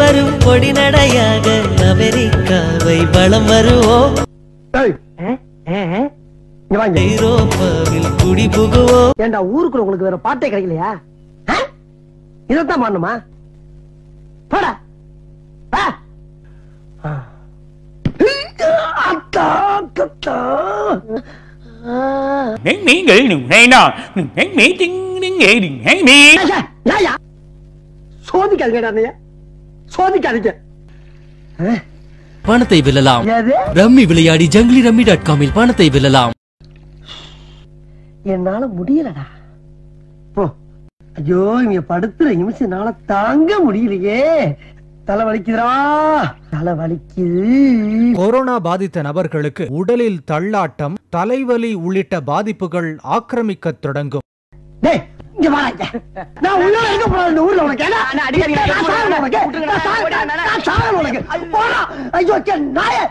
வரும் பொடி நடையாக அமெரிக்காவை வலம் வருவோம் ஏய், இங்க வாங்க ஐரோப்பாவில் குடி புகுவோம் ஏண்டா ஊருக்குள்ள உங்களுக்கு வேற பாட்டே கிடைக்கலையா ஆ? இதைத்தான் பண்ணுமா போடா வா. ஆ. அத்தா, அத்தா. ஆ. நீங்கள் நீங்கள் ஐயா, ஐயா. சோதிக்காதீங்கடா அண்ணையா சோதிக்காதீங்க ஆ? பணத்தை வெல்லலாம் எது ரம்மி விளையாடி ஜங்கிலி ரம்மி டாட் காமில் பணத்தை வெல்லலாம் என்னால முடியலடா போ ஐயோ இங்க படுத்துற நிமிஷம் என்னால தாங்க முடியலையே தலை வலிக்குதுடா தலை வலிக்குது கொரோனா பாதித்த நபர்களுக்கு உடலில் தள்ளாட்டம் தலைவலி உள்ளிட்ட பாதிப்புகள் ஆக்கிரமிக்கத் தொடங்கும் டேய் இங்க வாடா இங்க. நான் உள்ள இருக்க போறேன் இந்த ஊர்ல உனக்கு ஏன்னா நான் சாகணும் உனக்கு நான் சாகணும் உனக்கு. நான் சாகணும் உனக்கு போடா ஐயோ நாயே